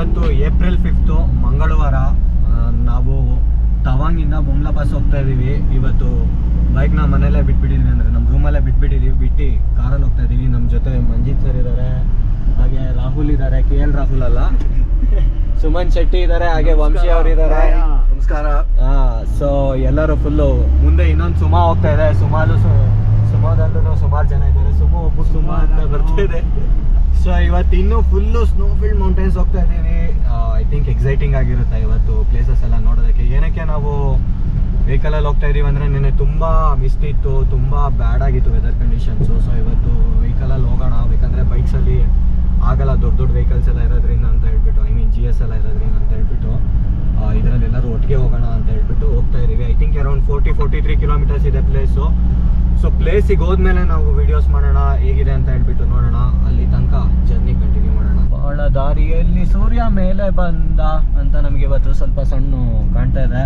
ಇವತ್ತು April fifth ಮಂಗಳವಾರ ಆ, ನಾವು ತವಾಂಗಿಂದ ಬೊಮ್ಲಾ ಪಾಸ್ ಹೋಗ್ತಾ ಇದೀವಿ ಇವತ್ತು ಬೈಕ್ನ ಮನೆಯಲ್ಲೇ ಬಿಟ್ಬಿಟ್ಟಿದೀವಿ ಅಂದರೆ ನಮ್ಮ ರೂಮಲ್ಲೇ ಬಿಟ್ಬಿಟ್ಟಿದೀವಿ ಬಿಟ್ಟು ಕಾರಲ್ಲಿ ಹೋಗ್ತಾ ಇದೀವಿ ನಮ್ಮ ಜೊತೆ ಮಂಜಿತ್ ಸರ್ ಇದ್ದಾರೆ ಹಾಗೆ ರಾಹುಲ್ ಇದ್ದಾರೆ ಕೆ ಎಲ್ ರಾಹುಲ್ ಅಲ್ಲ ಸುಮನ್ ಶೆಟ್ಟಿ ಇದ್ದಾರೆ ಹಾಗೆ ವಂಶಿ ಅವರು ಇದ್ದಾರೆ ನಮಸ್ಕಾರ ಸೊ ಎಲ್ಲರೂ ಫುಲ್ಲು ಮುಂದೆ ಇನ್ನೊಂದು ಸುಮಾ ಹೋಗ್ತಾ ಇದೆ ಸುಮಾರು ಸುಮಾದಲ್ಲೂ ಸುಮಾರು ಜನ ಇದ್ದಾರೆ ಸುಮಾ ಒಬ್ಬ ಸುಮಾ ಅಂತ ಬರ್ತಿದೆ ಸೊ ಇವತ್ತು ಇನ್ನೂ ಫುಲ್ಲು ಸ್ನೋಫೀಲ್ಡ್ ಮೌಂಟೇನ್ಸ್ ಹೋಗ್ತಾ ಇದ್ದೀವಿ ಐ ಥಿಂಕ್ ಎಕ್ಸೈಟಿಂಗ್ ಆಗಿರುತ್ತೆ ಇವತ್ತು ಪ್ಲೇಸಸ್ ಎಲ್ಲ ನೋಡೋದಕ್ಕೆ ಏನಕ್ಕೆ ನಾವು ವೆಹಿಕಲಲ್ಲಿ ಹೋಗ್ತಾ ಇದೀವಿ ಅಂದರೆ ನಿನ್ನೆ ತುಂಬ ಮಿಸ್ಟ್ ಇತ್ತು ತುಂಬ ಬ್ಯಾಡ್ ಆಗಿತ್ತು ವೆದರ್ ಕಂಡೀಷನ್ಸು ಸೊ ಇವತ್ತು ವೆಹಿಕಲಲ್ಲಿ ಹೋಗೋಣ ಬೇಕಂದರೆ ಬೈಕ್ಸಲ್ಲಿ ಆಗಲ್ಲ ದೊಡ್ಡ ದೊಡ್ಡ ವೆಹಿಕಲ್ಸ್ ಎಲ್ಲ ಇರೋದ್ರಿಂದ ಅಂತ ಹೇಳ್ಬಿಟ್ಟು ಐ ಮೀನ್ ಜಿ ಎಸ್ ಎಲ್ಲ ಇರೋದ್ರಿಂದ ಅಂತ ಹೇಳ್ಬಿಟ್ಟು ಇದರಲ್ಲಿ ಎಲ್ಲರೂ ಒಟ್ಟಿಗೆ ಹೋಗೋಣ ಅಂತ ಹೇಳ್ಬಿಟ್ಟು ಹೋಗ್ತಾ ಇದೀವಿ I think around forty forty three kilometres ಇದೆ ಪ್ಲೇಸು ಸೊ ಪ್ಲೇಸಿಗೆ ಹೋದ್ಮೇಲೆ ನಾವು ವಿಡಿಯೋಸ್ ಮಾಡೋಣ ಹೇಗಿದೆ ಅಂತ ಹೇಳ್ಬಿಟ್ಟು ನೋಡೋಣ ಅಲ್ಲಿ ತನಕ ಜರ್ನಿ ಕಂಟಿನ್ಯೂ ಮಾಡೋಣ ಬಹಳ ದಾರಿಯಲ್ಲಿ ಸೂರ್ಯ ಮೇಲೆ ಬಂದ ಅಂತ ನಮಗೆ ಇವತ್ತು ಸ್ವಲ್ಪ ಸಣ್ಣ ಕಾಣ್ತಾ ಇದೆ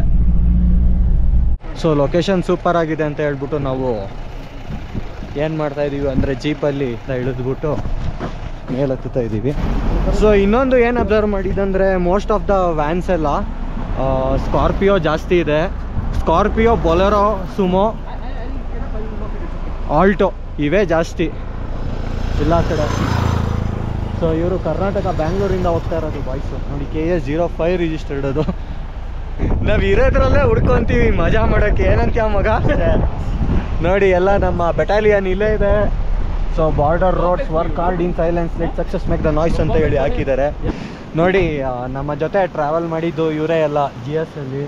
ಸೊ ಲೊಕೇಶನ್ ಸೂಪರ್ ಆಗಿದೆ ಅಂತ ಹೇಳ್ಬಿಟ್ಟು ನಾವು ಏನು ಮಾಡ್ತಾ ಇದೀವಿ ಅಂದರೆ ಜೀಪಲ್ಲಿ ಇಳಿದ್ಬಿಟ್ಟು ಮೇಲೆ ಹತ್ತುತ್ತಾ ಇದ್ದೀವಿ ಸೊ ಇನ್ನೊಂದು ಏನು ಅಬ್ಸರ್ವ್ ಮಾಡಿದಂದರೆ ಮೋಸ್ಟ್ ಆಫ್ ದ ವ್ಯಾನ್ಸ್ ಎಲ್ಲ ಸ್ಕಾರ್ಪಿಯೋ ಜಾಸ್ತಿ ಇದೆ ಸ್ಕಾರ್ಪಿಯೋ ಬೊಲೆರೋ ಸುಮೋ ಆಲ್ಟೋ ಇವೇ ಜಾಸ್ತಿ ಎಲ್ಲ ಕಡೆ ಸೊ ಇವರು ಕರ್ನಾಟಕ ಬ್ಯಾಂಗ್ಳೂರಿಂದ ಹೋಗ್ತಾ ಇರೋದು ಬಾಯ್ಸು ನೋಡಿ K S zero five registered ಅದು ನಾವು ಇರೋದ್ರಲ್ಲೇ ಹುಡ್ಕೊಂತೀವಿ ಮಜಾ ಮಾಡೋಕ್ಕೆ ಏನಂತೀಯ ಮಗ ನೋಡಿ ಎಲ್ಲ ನಮ್ಮ ಬೆಟಾಲಿಯನ್ ಇಲ್ಲೇ ಇದೆ so border roads work hard in silence let success make the noise ಅಂತ ಹೇಳಿ ಹಾಕಿದ್ದಾರೆ ನೋಡಿ ಆ, ನಮ್ಮ ಜೊತೆ ಟ್ರಾವೆಲ್ ಮಾಡಿದ್ದು ಇವರೇ ಎಲ್ಲ ಜಿ ಎಸ್ ಅಲ್ಲಿ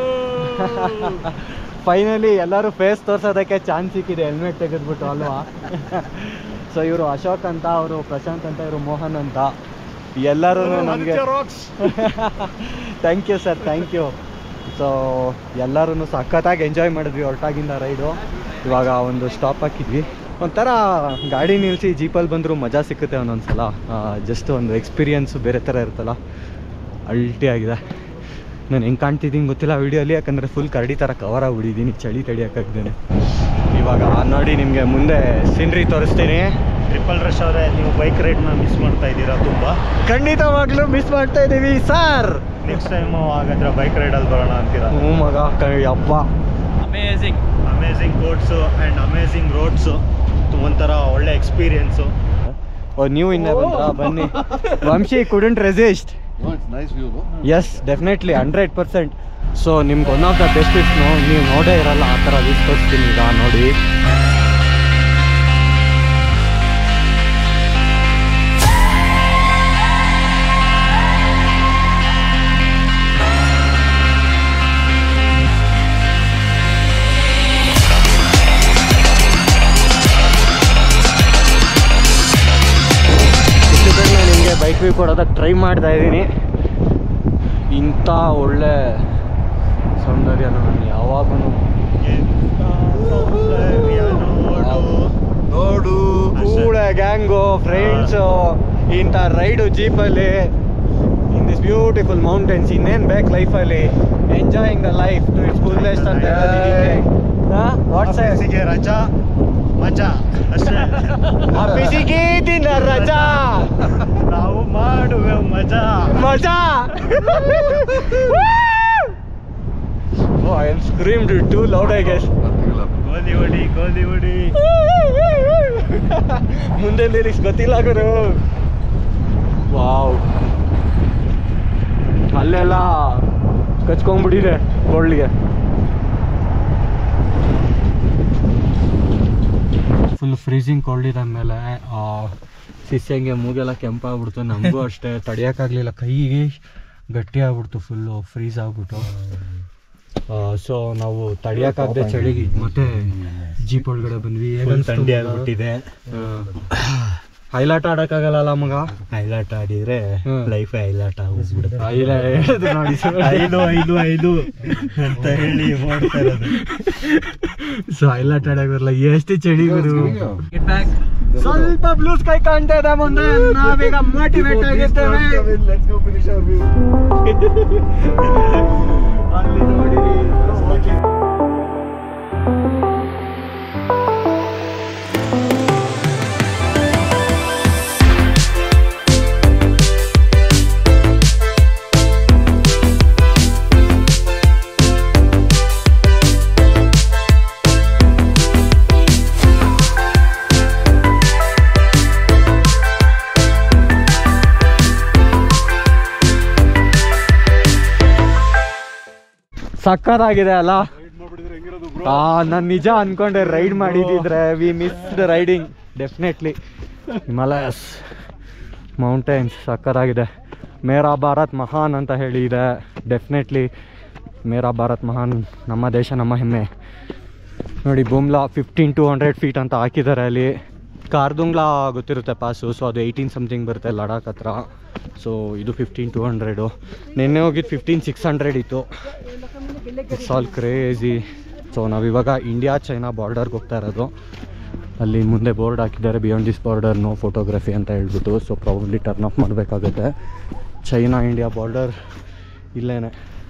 ಫೈನಲಿ ಎಲ್ಲರೂ ಫೇಸ್ ತೋರ್ಸೋದಕ್ಕೆ ಚಾನ್ಸ್ ಸಿಕ್ಕಿದೆ ಹೆಲ್ಮೆಟ್ ತೆಗೆದ್ಬಿಟ್ಟು ಅಲ್ವಾ ಸೊ ಇವರು ಅಶೋಕ್ ಅಂತ ಅವರು ಪ್ರಶಾಂತ್ ಅಂತ ಇವರು ಮೋಹನ್ ಅಂತ ಎಲ್ಲರೂ ನಮಗೆ thank you sir thank you so ಎಲ್ಲರೂ ಸಖತ್ತಾಗಿ ಎಂಜಾಯ್ ಮಾಡಿದ್ವಿ ಹೊರಟಾಗಿಂದ ರೈಡು ಇವಾಗ ಒಂದು ಸ್ಟಾಪ್ ಹಾಕಿದ್ವಿ ಒಂಥರ ಗಾಡಿ ನಿಲ್ಲಿಸಿ ಜೀಪಲ್ಲಿ ಬಂದರೂ ಮಜಾ ಸಿಕ್ಕುತ್ತೆ ಒಂದೊಂದು ಸಲ ಜಸ್ಟ್ ಒಂದು ಎಕ್ಸ್ಪೀರಿಯನ್ಸು ಬೇರೆ ಥರ ಇರುತ್ತಲ್ಲ ಅಲ್ಟಿ ಆಗಿದೆ ನಾನು ಹೆಂಗೆ ಕಾಣ್ತಿದ್ದೀನಿ ಗೊತ್ತಿಲ್ಲ ವಿಡಿಯೋಲಿ ಯಾಕಂದರೆ ಫುಲ್ ಕರಡಿ ಥರ ಕವರ್ ಆಗ್ಬಿಟ್ಟಿದ್ದೀನಿ ಚಳಿ ತಡಿಯೋಕ್ಕಾಗ್ದೇನೆ ಇವಾಗ ನೋಡಿ ನಿಮಗೆ ಮುಂದೆ ಸೀನ್ರಿ ತೋರಿಸ್ತೀನಿ ಟ್ರಿಪಲ್ ರಶ್ ಅವರೇ ನೀವು ಬೈಕ್ ರೈಡ್ನ ಮಿಸ್ ಮಾಡ್ತಾ ಇದ್ದೀರಾ ತುಂಬ ಖಂಡಿತವಾಗ್ಲೂ ಮಿಸ್ ಮಾಡ್ತಾ ಇದ್ದೀವಿ ಸರ್ ನೆಕ್ಸ್ಟ್ ಟೈಮು ಹಾಗಾದ್ರೆ ಬೈಕ್ ರೈಡಲ್ಲಿ ಬರೋಣ ಅಂತೀರಾ ಹ್ಞೂ ಮಗ ಕ- ಯಪ್ಪ amazing amazing codes and amazing roads ಒಂಥರ ಒಳ್ಳೆ ಎಕ್ಸ್ಪೀರಿಯನ್ಸು ಓ ನೀವು ಇನ್ನೇ ಬಂದ್ರಾ ಬನ್ನಿ Vamshi couldn't resist No, it's nice view, no? Yes definitely hundred percent so ನಿಮ್ಗೆ ಒನ್ ಆಫ್ ದ ಬೆಸ್ಟ್ ಇಸ್ನು ನೀವು ನೋಡೇ ಇರಲ್ಲ ಆ ಥರ ವ್ಯೂಸ್ ತೋರಿಸ್ತೀನಿ ಈಗ ನೋಡಿ ಇಷ್ಟೊತ್ತಲ್ಲಿ ನಾನು ನಿಮಗೆ ಬೈಕ್ ವ್ಯೂ ಕೊಡೋದಕ್ಕೆ ಟ್ರೈ ಮಾಡ್ತಾ ಇದ್ದೀನಿ ಇಂಥ ಒಳ್ಳೆ ಸೌಂದರ್ಯ ನಾನು ಯಾವಾಗೂ ನೋಡು ಕೂಡ ಗ್ಯಾಂಗು ಫ್ರೆಂಡ್ಸು ಇಂಥ ರೈಡು ಜೀಪಲ್ಲಿ ಇನ್ ದಿಸ್ ಬ್ಯೂಟಿಫುಲ್ ಮೌಂಟೇನ್ಸ್ ಇನ್ನೇನು ಬೇಕು ಲೈಫಲ್ಲಿ enjoying the life to its fullest ಅಂತ ವಾಟ್ಸ್ ಆಫೀಸಿಗೆ ರಜಾ ಮಜಾ ಅಷ್ಟೇ ಆಫೀಸಿಗೆ ದಿನ ರಜಾ ನಾವು ಮಾಡುವೆ ಮಜಾ ಮಜಾ oh I am screamed too loud I guess ಬರ್ತೀವಿಲ್ಲ ಗೋಲಿ ಹೊಡಿ ಗೋಲಿ ಹೊಡಿ ಮುಂದೆ ಲಿರಿಕ್ಸ್ ಗೊತ್ತಿಲ್ಲ ಗುರು ವಾವ್ ಅಲ್ಲೆಲ್ಲ ಕಚ್ಕೊಂಡ್ಬಿಟ್ಟಿದೆ ಗೋಲ್ಡ್ಗೆ ಫುಲ್ ಫ್ರೀಸಿಂಗ್ ಕೋಲ್ಡ್ ಇದೆ ಆಮೇಲೆ ಸಿಸ್ಸಂಗೆ ಮೂಗೆಲ್ಲ ಕೆಂಪಾಗ್ಬಿಡ್ತು ನಮಗೂ ಅಷ್ಟೇ ತಡಿಯೋಕ್ಕಾಗಲಿಲ್ಲ ಕೈಗೆ ಗಟ್ಟಿ ಆಗ್ಬಿಡ್ತು ಫುಲ್ಲು ಫ್ರೀಸ್ ಆಗ್ಬಿಟ್ಟು ಸೊ ನಾವು ತಡಿಯೋಕ್ಕಾಗದೆ ಚಳಿಗೆ ಮತ್ತೆ ಜೀಪ್ ಒಳಗಡೆ ಬಂದ್ವಿ ಫುಲ್ ಥಂಡಿ ಆಗ್ಬಿಟ್ಟಿದೆ ಹೈಲಾಟ್ ಆಡಕ್ಕಾಗಲ್ಲ ಮಗ ಹೈಲಾಟ್ ಆಡಿದ್ರೆ ಹ್ಮ್. ಲೈಫ್ ಹೈಲಾಟ್ ಆಗೋಗ್ಬಿಡುತ್ತೆ ಐಲ ಹೇಳಿದ್ರು ನೋಡಿ ಸರ್. ಐದು ಐದು ಐದು ಅಂತ ಹೇಳಿ ಮಾಡ್ತಾ ಇರೋದು ಸೊ ಹೈಲಾಟ್ ಆಡಕ್ ಬರಲ್ಲ ಎಷ್ಟು ಚಳಿ ಗುರು ಗೆಟ್ ಬ್ಯಾಕ್ ಸ್ವಲ್ಪ ಬ್ಲೂ ಸ್ಕೈ ಕಾಣ್ತಾ ಇದೆ ಮುಂದೆ ನಾವೀಗ ಮೋಟಿವೇಟ್ ಆಗಿರ್ತೇವೆ ಅಲ್ಲಿ ನೋಡಿರಿ ಸಕ್ಕತ್ತಾಗಿದೆ ಅಲ್ಲ ಆ ನಾನು ನಿಜ ಅನ್ಕೊಂಡೆ ರೈಡ್ ಮಾಡಿದಿದ್ರೆ we missed riding definitely Himalayas mountains ಸಕ್ಕತ್ತಾಗಿದೆ ಮೇರಾ ಭಾರತ್ ಮಹಾನ್ ಅಂತ ಹೇಳಿ ಇದೆ ಡೆಫಿನೆಟ್ಲಿ ಮೇರಾ ಭಾರತ್ ಮಹಾನ್ ನಮ್ಮ ದೇಶ ನಮ್ಮ ಹೆಮ್ಮೆ ನೋಡಿ Bumla fifteen two hundred feet ಅಂತ ಹಾಕಿದ್ದಾರೆ ಅಲ್ಲಿ ಕಾರ್ದುಂಗ್ಲಾ ಗೊತ್ತಿರುತ್ತೆ ಪಾಸು ಸೊ ಅದು ಏಯ್ಟೀನ್ ಸಮಥಿಂಗ್ ಬರುತ್ತೆ ಲಡಾಖ್ ಹತ್ರ ಸೊ ಇದು ಫಿಫ್ಟೀನ್ ಟು ಹಂಡ್ರೆಡು ನಿನ್ನೆ ಹೋಗಿದ್ದು ಫಿಫ್ಟೀನ್ ಸಿಕ್ಸ್ ಹಂಡ್ರೆಡ್ ಇತ್ತು ಇಟ್ಸ್ ಆಲ್ ಕ್ರೇಜಿ ಸೊ ನಾವಿವಾಗ ಇಂಡಿಯಾ ಚೈನಾ ಬಾರ್ಡರ್ಗೆ ಹೋಗ್ತಾ ಇರೋದು ಅಲ್ಲಿ ಮುಂದೆ ಬೋರ್ಡ್ ಹಾಕಿದ್ದಾರೆ beyond this border no photography ಅಂತ ಹೇಳ್ಬಿಟ್ಟು ಸೊ ಪ್ರಾಬಬ್ಲಿ ಟರ್ನ್ ಆಫ್ ಮಾಡಬೇಕಾಗುತ್ತೆ ಚೈನಾ ಇಂಡಿಯಾ ಬಾರ್ಡರ್ ಇಲ್ಲೇನೆ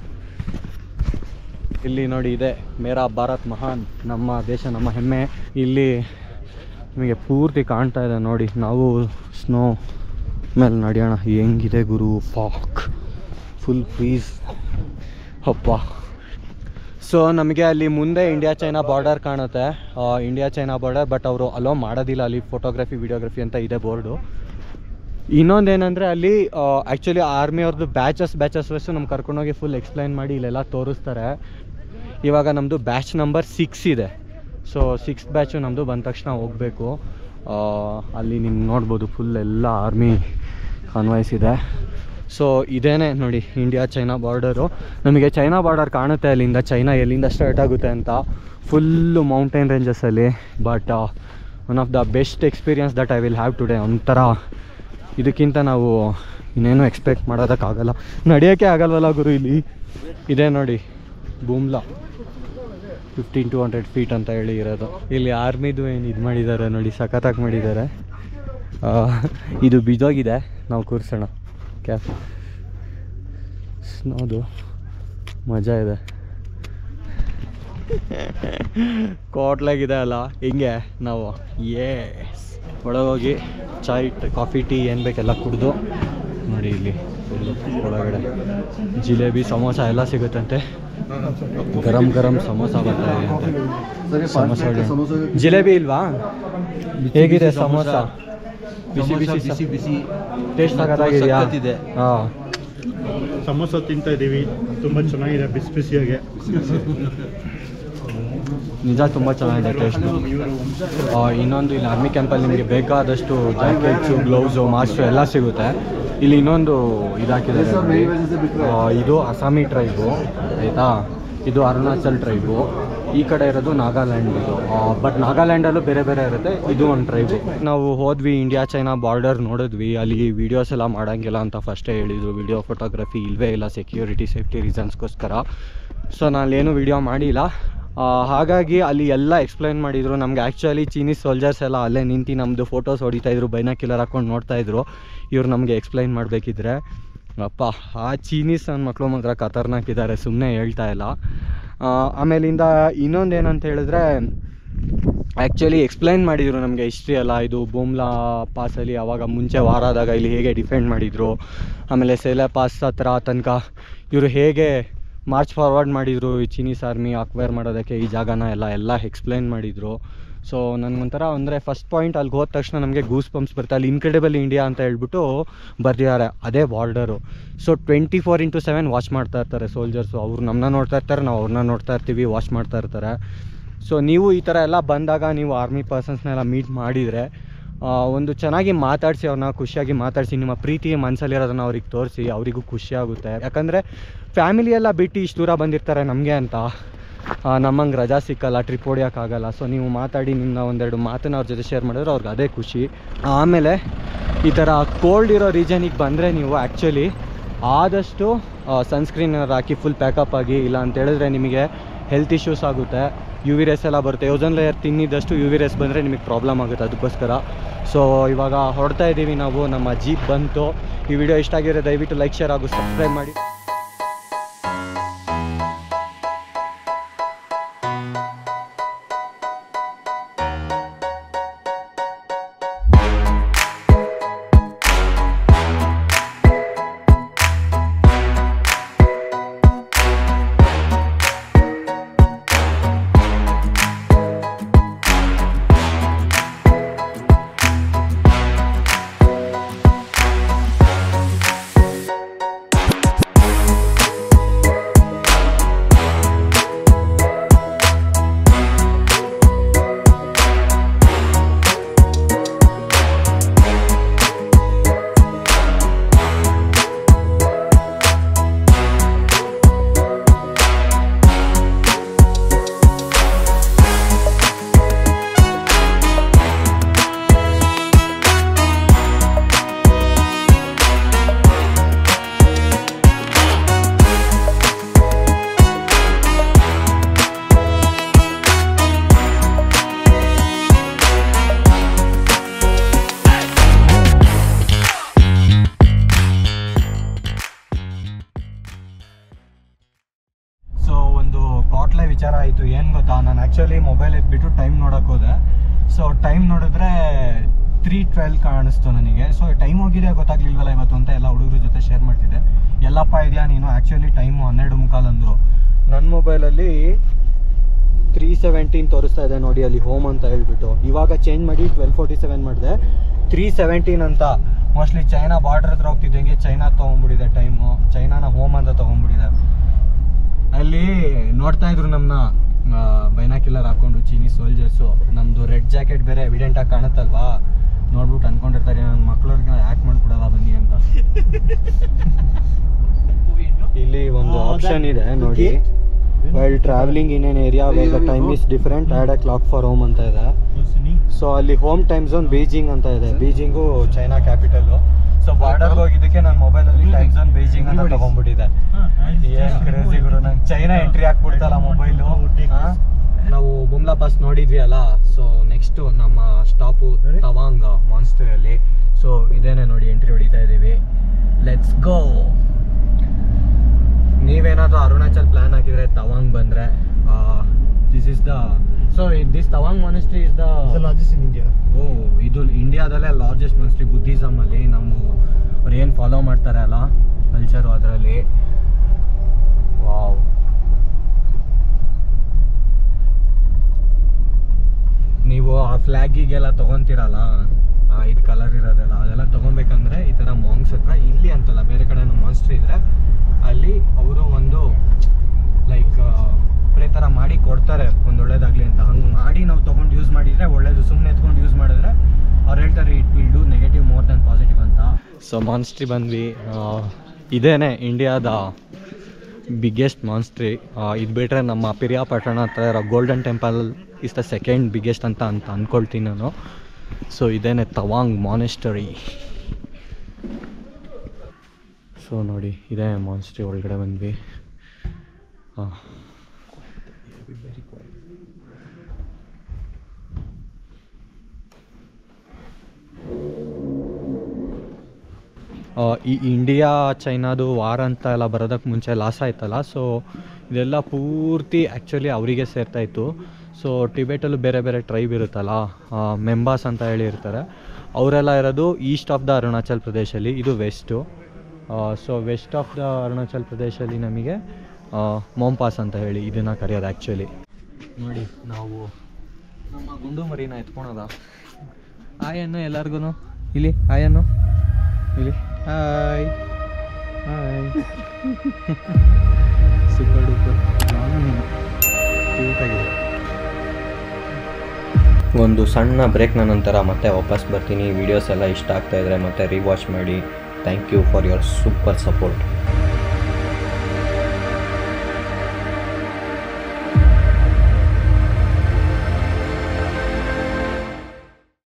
ಇಲ್ಲಿ ನೋಡಿ ಇದೆ ಮೇರಾ ಭಾರತ್ ಮಹಾನ್ ನಮ್ಮ ದೇಶ ನಮ್ಮ ಹೆಮ್ಮೆ ಇಲ್ಲಿ ನಿಮಗೆ ಪೂರ್ತಿ ಕಾಣ್ತಾ ಇದೆ ನೋಡಿ ನಾವು ಸ್ನೋ ಮೇಲೆ ನಡೆಯೋಣ ಹೆಂಗಿದೆ ಗುರು ಪಾಕ್ ಫುಲ್ ಫ್ರೀಸ್ ಅಪ್ಪ ಸೊ ನಮಗೆ ಅಲ್ಲಿ ಮುಂದೆ ಇಂಡಿಯಾ ಚೈನಾ ಬಾರ್ಡರ್ ಕಾಣುತ್ತೆ ಇಂಡಿಯಾ ಚೈನಾ ಬಾರ್ಡರ್ ಬಟ್ ಅವರು ಅಲೋ ಮಾಡೋದಿಲ್ಲ ಅಲ್ಲಿ ಫೋಟೋಗ್ರಫಿ ವಿಡಿಯೋಗ್ರಫಿ ಅಂತ ಇದೆ ಬೋರ್ಡು ಇನ್ನೊಂದೇನೆಂದರೆ ಅಲ್ಲಿ ಆ್ಯಕ್ಚುಲಿ ಆರ್ಮಿ ಅವ್ರದ್ದು ಬ್ಯಾಚಸ್ ಬ್ಯಾಚಸ್ ವೈಸು ನಮ್ಗೆ ಕರ್ಕೊಂಡೋಗಿ ಫುಲ್ ಎಕ್ಸ್ಪ್ಲೈನ್ ಮಾಡಿ ಇಲ್ಲೆಲ್ಲ ತೋರಿಸ್ತಾರೆ ಇವಾಗ ನಮ್ಮದು ಬ್ಯಾಚ್ ನಂಬರ್ ಸಿಕ್ಸ್ ಇದೆ ಸೊ ಸಿಕ್ಸ್ ಬ್ಯಾಚು ನಮ್ಮದು ಬಂದ ತಕ್ಷಣ ಹೋಗಬೇಕು ಅಲ್ಲಿ ನಿಮ್ಗೆ ನೋಡ್ಬೋದು ಫುಲ್ ಎಲ್ಲ ಆರ್ಮಿ ಕಾನ್ವಾಯ್ಸ್ ಇದೆ ಸೊ ಇದೇನೆ ನೋಡಿ ಇಂಡಿಯಾ ಚೈನಾ ಬಾರ್ಡರು ನಮಗೆ ಚೈನಾ ಬಾರ್ಡರ್ ಕಾಣುತ್ತೆ ಅಲ್ಲಿಂದ ಚೈನಾ ಎಲ್ಲಿಂದ ಸ್ಟಾರ್ಟ್ ಆಗುತ್ತೆ ಅಂತ ಫುಲ್ಲು ಮೌಂಟೇನ್ ರೇಂಜಸಲ್ಲಿ but one of the best experience that I will have today ಒಂಥರ ಇದಕ್ಕಿಂತ ನಾವು ಇನ್ನೇನು ಎಕ್ಸ್ಪೆಕ್ಟ್ ಮಾಡೋದಕ್ಕಾಗಲ್ಲ ನಡೆಯೋಕ್ಕೆ ಆಗಲ್ವಲ್ಲ ಗುರು ಇಲ್ಲಿ ಇದೆ ನೋಡಿ Bumla fifteen two hundred feet ಅಂತ ಹೇಳಿ ಇರೋದು ಇಲ್ಲಿ ಆರ್ಮಿದು ಏನು ಇದು ಮಾಡಿದ್ದಾರೆ ನೋಡಿ ಸಖತ್ತಾಗಿ ಮಾಡಿದ್ದಾರೆ ಆ, ಇದು ಬಿದ್ದೋಗಿದೆ ನಾವು ಕೂರಿಸೋಣ ಕ್ಯಾಫ್ ಸ್ನೋದು ಮಜಾ ಇದೆ ಕೋಟ್ಲಾಗಿದೆ ಅಲ್ಲ ಹಿಂಗೆ ನಾವು ಏಸ್ ಒಳಗೋಗಿ ಚಾಯ್ ಟ- ಕಾಫಿ ಟೀ ಏನು ಬೇಕೆಲ್ಲ ಕುಡಿದು ನೋಡಿ ಇಲ್ಲಿ ಫುಲ್ಲು ಒಳಗಡೆ ಜಿಲೇಬಿ ಸಮೋಸ ಎಲ್ಲ ಸಿಗುತ್ತಂತೆ ಗರಂ ಗರಂ ಸಮೋಸ ಬರ್ತಾ ಇದೆ ಅಂತೆ ಸಮೋಸ ಒಳ್ಳೆ- ಜಿಲೇಬಿ ಇಲ್ವಾ ಹೇಗಿದೆ ಸಮೋಸ ಬಿಸಿ ಬಿಸಿ ಬಿಸಿ ಬಿಸಿ ಟೇಸ್ಟ್ ಆಗೋದಾಗಿದೆಯಾ ಸಖತ್ತಿದೆ. ಹಾಂ ಸಮೋಸ ತಿಂತಾ ಇದ್ದೀವಿ ತುಂಬ ಚೆನ್ನಾಗಿದೆ ಬಿಸಿ ಬಿಸಿಯಾಗೆ ನಿಜ ತುಂಬ ಚೆನ್ನಾಗಿದೆ ಟೇಸ್ಟು ಇನ್ನೊಂದು ಇಲ್ಲಿ ಆರ್ಮಿ ಕ್ಯಾಂಪಲ್ಲಿ ನಿಮಗೆ ಬೇಕಾದಷ್ಟು ಜಾಕೆಟ್ಸು ಗ್ಲೌಸು ಮಾಸ್ಕು ಎಲ್ಲ ಸಿಗುತ್ತೆ ಇಲ್ಲಿ ಇನ್ನೊಂದು ಇದಾಕಿದ್ದಾರೆ ನೋಡಿ. ಆ, ಇದು ಅಸ್ಸಾಮಿ ಟ್ರೈಬು ಆಯಿತಾ ಇದು ಅರುಣಾಚಲ್ ಟ್ರೈಬು ಈ ಕಡೆ ಇರೋದು ನಾಗಾಲ್ಯಾಂಡ್ ಇದು ಬಟ್ ನಾಗಾಲ್ಯಾಂಡಲ್ಲೂ ಬೇರೆ ಬೇರೆ ಇರುತ್ತೆ ಇದು ಒಂದು ಟ್ರೈಬು ನಾವು ಹೋದ್ವಿ ಇಂಡಿಯಾ ಚೈನಾ ಬಾರ್ಡರ್ ನೋಡಿದ್ವಿ ಅಲ್ಲಿ ವೀಡಿಯೋಸ್ ಎಲ್ಲ ಮಾಡೋಂಗಿಲ್ಲ ಅಂತ ಫಸ್ಟೇ ಹೇಳಿದರು ವಿಡಿಯೋ ಫೋಟೋಗ್ರಫಿ ಇಲ್ಲವೇ ಇಲ್ಲ ಸೆಕ್ಯೂರಿಟಿ ಸೇಫ್ಟಿ ರೀಸನ್ಸ್ಗೋಸ್ಕರ ಸೊ ನಾನೇನು ವಿಡಿಯೋ ಮಾಡಿಲ್ಲ ಆ, ಹಾಗಾಗಿ ಅಲ್ಲಿ ಎಲ್ಲ ಎಕ್ಸ್ಪ್ಲೈನ್ ಮಾಡಿದರು ನಮ್ಗೆ ಆ್ಯಕ್ಚುಲಿ ಚೀನೀಸ್ ಸೋಲ್ಜರ್ಸ್ ಎಲ್ಲ ಅಲ್ಲೇ ನಿಂತು ನಮ್ಮದು ಫೋಟೋಸ್ ಹೊಡಿತಾಯಿದ್ರು ಬೈನಾಕಿಲರ್ ಹಾಕೊಂಡು ನೋಡ್ತಾಯಿದ್ರು ಇವ್ರು ನಮಗೆ ಎಕ್ಸ್ಪ್ಲೈನ್ ಮಾಡಬೇಕಿದ್ರೆ ಅಪ್ಪ ಆ ಚೀನೀಸ್ ನನ್ನ ಮಕ್ಕಳು ಮಾತ್ರ ಖತರ್ನಾಕಿದ್ದಾರೆ ಸುಮ್ಮನೆ ಹೇಳ್ತಾ ಇಲ್ಲ ಆ, ಆಮೇಲಿಂದ ಇನ್ನೊಂದು ಏನಂತ ಹೇಳಿದ್ರೆ ಆ್ಯಕ್ಚುಲಿ ಎಕ್ಸ್ಪ್ಲೈನ್ ಮಾಡಿದರು ನಮಗೆ ಹಿಸ್ಟ್ರಿ ಎಲ್ಲ ಇದು ಬೂಮ್ಲಾ ಪಾಸಲ್ಲಿ ಆವಾಗ ಮುಂಚೆ ವಾರ ಆದಾಗ ಇಲ್ಲಿ ಹೇಗೆ ಡಿಫೆಂಡ್ ಮಾಡಿದರು ಆಮೇಲೆ ಸೇಲೆ ಪಾಸ್ ಹತ್ರ ತನಕ ಇವರು ಹೇಗೆ ಮಾರ್ಚ್ ಫಾರ್ವರ್ಡ್ ಮಾಡಿದರು ಈ ಚೀನೀಸ್ ಆರ್ಮಿ ಅಕ್ವೈರ್ ಮಾಡೋದಕ್ಕೆ ಈ ಜಾಗನ ಎಲ್ಲ ಎಲ್ಲ ಎಕ್ಸ್ಪ್ಲೈನ್ ಮಾಡಿದರು ಸೊ ನನಗೊಂಥರ ಅಂದರೆ ಫಸ್ಟ್ ಪಾಯಿಂಟ್ ಅಲ್ಲಿಗೆ ಹೋದ ತಕ್ಷಣ ನಮಗೆ ಗೂಸ್ ಪಂಪ್ಸ್ ಬರುತ್ತೆ ಅಲ್ಲಿ ಇನ್ಕ್ರೆಡಿಬಲ್ ಇಂಡಿಯಾ ಅಂತ ಹೇಳ್ಬಿಟ್ಟು ಬರ್ದಿದ್ದಾರೆ ಅದೇ border so twenty four into seven watch ಮಾಡ್ತಾ ಇರ್ತಾರೆ ಸೋಲ್ಜರ್ಸು ಅವ್ರು ನಮ್ಮನ್ನ ನೋಡ್ತಾ ಇರ್ತಾರೆ ನಾವು ಅವ್ರನ್ನ ನೋಡ್ತಾ ಇರ್ತೀವಿ ವಾಚ್ ಮಾಡ್ತಾ ಇರ್ತಾರೆ ಸೊ ನೀವು ಈ ಥರ ಎಲ್ಲ ಬಂದಾಗ ನೀವು ಆರ್ಮಿ ಪರ್ಸನ್ಸ್ನೆಲ್ಲ ಮೀಟ್ ಮಾಡಿದರೆ ಆ, ಒಂದು ಚೆನ್ನಾಗಿ ಮಾತಾಡಿಸಿ ಅವ್ರನ್ನ ಖುಷಿಯಾಗಿ ಮಾತಾಡಿಸಿ ನಿಮ್ಮ ಪ್ರೀತಿ ಮನಸ್ಸಲ್ಲಿರೋದನ್ನ ಅವ್ರಿಗೆ ತೋರಿಸಿ ಅವರಿಗೂ ಖುಷಿ ಆಗುತ್ತೆ ಯಾಕಂದರೆ ಫ್ಯಾಮಿಲಿ ಎಲ್ಲ ಬಿಟ್ಟು ಇಷ್ಟು ದೂರ ಬಂದಿರ್ತಾರೆ ನಮಗೆ ಅಂತ ನಮ್ಮಂಗೆ ರಜಾ ಸಿಕ್ಕಲ್ಲ ಟ್ರಿಪ್ ಹೊಡಿಯೋಕ್ಕಾಗಲ್ಲ ಸೊ ನೀವು ಮಾತಾಡಿ ನಿಮ್ಮನ್ನ ಒಂದೆರಡು ಮಾತನ್ನ ಅವ್ರ ಜೊತೆ ಶೇರ್ ಮಾಡಿದ್ರೆ ಅವ್ರಿಗೆ ಅದೇ ಖುಷಿ ಆಮೇಲೆ ಈ ಥರ ಕೋಲ್ಡ್ ಇರೋ ರೀಜನಿಗೆ ಬಂದರೆ ನೀವು ಆ್ಯಕ್ಚುಲಿ ಆದಷ್ಟು ಸನ್ಸ್ಕ್ರೀನ್ ಏನಾದ್ರು ಹಾಕಿ ಫುಲ್ ಪ್ಯಾಕಪ್ ಆಗಿ ಇಲ್ಲ ಅಂತ ಹೇಳಿದ್ರೆ ನಿಮಗೆ ಹೆಲ್ತ್ ಇಶ್ಯೂಸ್ ಆಗುತ್ತೆ ಯು ವಿ ರೇಸ್ ಎಲ್ಲ ಬರುತ್ತೆ ಓಝೋನ್ ಲೇಯರ್ ತಿನ್ನಿದ್ದಷ್ಟು ಯು ವಿ ರೇಸ್ ಬಂದರೆ ನಿಮಗೆ ಪ್ರಾಬ್ಲಮ್ ಆಗುತ್ತೆ ಅದಕ್ಕೋಸ್ಕರ ಸೊ ಇವಾಗ ಹೊರಡ್ತಾ ಇದ್ದೀವಿ ನಾವು ನಮ್ಮ ಜೀಪ್ ಬಂತು ಈ ವಿಡಿಯೋ ಇಷ್ಟ ಆಗಿರೋ ದಯವಿಟ್ಟು ಲೈಕ್ ಶೇರ್ ಹಾಗೂ ಸಬ್ಸ್ಕ್ರೈಬ್ ಮಾಡಿ ವಿಚಾರ ಆಯಿತು ಏನು ಗೊತ್ತಾ ನಾನು ಆ್ಯಕ್ಚುಲಿ ಮೊಬೈಲ್ ಎತ್ಬಿಟ್ಟು ಟೈಮ್ ನೋಡೋಕೆ ಹೋದೆ ಸೊ ಟೈಮ್ ನೋಡಿದ್ರೆ ತ್ರೀ ಟ್ವೆಲ್ ಕಾಣಿಸ್ತು ನನಗೆ ಸೊ ಟೈಮ್ ಹೋಗಿದೆ ಗೊತ್ತಾಗ್ಲಿಲ್ವಲ್ಲ ಇವತ್ತು ಅಂತ ಎಲ್ಲ ಹುಡುಗರ ಜೊತೆ ಶೇರ್ ಮಾಡ್ತಿದ್ದೆ ಎಲ್ಲಪ್ಪ ಇದೆಯಾ ನೀನು ಆ್ಯಕ್ಚುಲಿ ಟೈಮು ಹನ್ನೆರಡು ಮುಕ್ಕಾಲು ಅಂದರು ನನ್ನ ಮೊಬೈಲಲ್ಲಿ ತ್ರೀ ಸೆವೆಂಟೀನ್ ತೋರಿಸ್ತಾ ಇದೆ ನೋಡಿ ಅಲ್ಲಿ ಹೋಮ್ ಅಂತ ಹೇಳ್ಬಿಟ್ಟು ಇವಾಗ ಚೇಂಜ್ ಮಾಡಿ ಟ್ವೆಲ್ ಫೋರ್ಟಿ ಸೆವೆನ್ ಮಾಡಿದೆ ತ್ರೀ ಸೆವೆಂಟೀನ್ ಅಂತ ಮೋಸ್ಟ್ಲಿ ಚೈನಾ ಬಾರ್ಡರ್ ಹತ್ರ ಹೋಗ್ತಿದ್ದಂಗೆ ಚೈನಾ ತೊಗೊಂಡ್ಬಿಟ್ಟಿದೆ ಟೈಮು ಚೈನಾನ ಹೋಮ್ ಅಂತ ತೊಗೊಂಡ್ಬಿಟ್ಟಿದೆ ಅಲ್ಲಿ ನೋಡ್ತಾ ಇದ್ರು ನಮ್ಮನ್ನ ಬೈನಾಕಿಲ್ಲರ್ ಹಾಕೊಂಡು ಚೀನಿ ಸೋಲ್ಜರ್ಸು ನಮ್ಮದು ರೆಡ್ ಜಾಕೆಟ್ ಬೇರೆ ಎವಿಡೆಂಟಾಗಿ ಕಾಣುತ್ತಲ್ವಾ ನೋಡ್ಬಿಟ್ಟು ಅನ್ಕೊಂಡಿರ್ತಾರೆ ನನ್ನ ಮಕ್ಳವ್ರಿಗೆ ಯಾಕೆ ಮಾಡ್ಬಿಡಲ್ಲ ಬನ್ನಿ ಅಂತ ಇಲ್ಲಿ ಒಂದು ಆಪ್ಷನ್ ಇದೆ ನೋಡಿ while travelling in an area where the time is different add a clock for home ಅಂತ ಇದೆ ಸೊ ಅಲ್ಲಿ ಹೋಮ್ ಟೈಮ್ ಝೋನ್ ಬೀಜಿಂಗ್ ಅಂತ ಇದೆ ಬೀಜಿಂಗು ಚೈನಾ ಕ್ಯಾಪಿಟಲು ಸೊ ಬಾರ್ಡರ್ಗೆ ಹೋಗಿದ್ದಕ್ಕೆ ನನ್ನ ಮೊಬೈಲಲ್ಲಿ ಟೈಮ್ ಝೋನ್ ಬೀಜಿಂಗ್ ಅಂತ ತಗೊಂಡ್ಬಿಟ್ಟಿದೆ ಏನ್ ಕ್ರೇಜಿ ಗುರು ನಂಗೆ ಚೈನಾ ಎಂಟ್ರಿ ಹಾಕ್ಬಿಡ್ತಲ್ಲ ಮೊಬೈಲು ನಾವು ಬುಮ್ಲಾ ಪಾಸ್ ನೋಡಿದ್ವಿ ಅಲ್ಲ ಸೊ ನೆಕ್ಸ್ಟ್ ನಮ್ಮ ಸ್ಟಾಪು ತವಾಂಗ್ ಮಾನ್ಸ್ಟರ್ ಅಲ್ಲಿ ಸೊ ಇದೇನೆ ನೋಡಿ ಎಂಟ್ರಿ ಹೊಡಿತಾ ಇದೀವಿ ಲೆಟ್ಸ್ ಗೋ ನೀವೇನಾದ್ರೂ ಅರುಣಾಚಲ್ ಪ್ಲಾನ್ ಹಾಕಿದ್ರೆ ತವಾಂಗ್ ಬಂದ್ರೆ this is the so this Tawang monastery is the in India ಓ ಇದು ಇಂಡಿಯಾದಲ್ಲೇ ಲಾರ್ಜೆಸ್ಟ್ ಮನ್ಸ್ಟ್ರಿ ಬುದ್ಧಿಸಮ್ ಅಲ್ಲಿ ನಮ್ಮ ಅವ್ರು ಏನು ಫಾಲೋ ಮಾಡ್ತಾರೆ ಅಲ್ಲ ಕಲ್ಚರು ಅದರಲ್ಲಿ ವಾವ್ ನೀವು ಆ ಫ್ಲ್ಯಾಗಿಗೆಲ್ಲ ತೊಗೊತೀರಲ್ಲ ಇದು ಕಲರ್ ಇರೋದೆಲ್ಲ ಅದೆಲ್ಲ ತೊಗೊಬೇಕಂದ್ರೆ ಈ ಥರ ಮಾಂಗ್ಸ್ ಹತ್ರ ಇಲ್ಲಿ ಅಂತಲ್ಲ ಬೇರೆ ಕಡೆ ನಮ್ಮ ಮಾನ್ಸ್ಟ್ರಿ ಇದ್ರೆ ಅಲ್ಲಿ ಅವರು ಒಂದು ಲೈಕ್ ಸ್ಪ್ರೇ ಥರ ಮಾಡಿ ಕೊಡ್ತಾರೆ ಒಂದು ಒಳ್ಳೇದಾಗಲಿ ಅಂತ ಹಂಗೆ ಮಾಡಿ ನಾವು ತೊಗೊಂಡು ಯೂಸ್ ಮಾಡಿದರೆ ಒಳ್ಳೇದು ಸುಮ್ಮನೆ ಎತ್ಕೊಂಡು ಯೂಸ್ ಮಾಡಿದ್ರೆ ಅವ್ರು ಹೇಳ್ತಾರೆ it will do negative more then positive ಅಂತ ಸೊ ಮಾನ್ಸ್ಟ್ರಿ ಬಂದ್ವಿ ಇದೇನೆ ಇಂಡಿಯಾದ ಬಿಗ್ಗೆಸ್ಟ್ ಮಾನ್ಸ್ಟ್ರಿ ಇದು ಬಿಟ್ಟರೆ ನಮ್ಮ ಪಿರಿಯಾಪಟ್ಟಣ ಹತ್ರ ಇರೋ golden temple is the second biggest ಅಂತ ಅಂತ ಅಂದ್ಕೊಳ್ತೀನಿ ನಾನು ಸೊ ಇದೇನೆ ತವಾಂಗ್ ಮಾನೆಸ್ಟರಿ ಸೊ ನೋಡಿ ಇದೇ ಮಾನ್ಸ್ಟ್ರಿ ಒಳಗಡೆ ಬಂದ್ವಿ ಹಾಂ ಆ, ಈ ಇಂಡಿಯಾ ಚೈನಾದು ವಾರ ಅಂತ ಎಲ್ಲ ಬರೋದಕ್ಕೆ ಮುಂಚೆ ಲಾಸ್ ಆಯ್ತಲ್ಲ ಸೊ ಇದೆಲ್ಲ ಪೂರ್ತಿ ಆ್ಯಕ್ಚುಲಿ ಅವರಿಗೆ ಸೇರ್ತಾ ಇತ್ತು ಸೊ ಟಿಬೆಟಲ್ಲೂ ಬೇರೆ ಬೇರೆ ಟ್ರೈಬ್ ಇರುತ್ತಲ್ಲ ಮೆಂಬಾಸ್ ಅಂತ ಹೇಳಿ ಇರ್ತಾರೆ ಅವರೆಲ್ಲ ಇರೋದು ಈಸ್ಟ್ ಆಫ್ ದ ಅರುಣಾಚಲ್ ಪ್ರದೇಶಲ್ಲಿ ಇದು west so west of the Arunachal ಪ್ರದೇಶಲ್ಲಿ ನಮಗೆ ಮೊಂಪಾಸ್ ಅಂತ ಹೇಳಿ ಇದನ್ನು ಕರೆಯೋದು ಆ್ಯಕ್ಚುಲಿ ನೋಡಿ ನಾವು ನಮ್ಮ ಗುಂಡು ಮರಿನ ಎತ್ಕೊಳೋದ ಆಯನ್ನು ಎಲ್ಲರಿಗೂ ಇಲ್ಲಿ ಆಯನ್ನು ಇಲ್ಲಿ ಹಾಯ್ ಹಾಯ್ ಸೂಪರ್ ಡೂಪರ್ ಕ್ಯೂಟಾಗಿದೆ ಒಂದು ಸಣ್ಣ ಬ್ರೇಕ್ನ ನಂತರ ಮತ್ತೆ ವಾಪಸ್ ಬರ್ತೀನಿ ವಿಡಿಯೋಸ್ ಎಲ್ಲ ಇಷ್ಟ ಆಗ್ತಾ ಇದ್ರೆ ಮತ್ತೆ ರಿವಾಚ್ ಮಾಡಿ thank you for your super support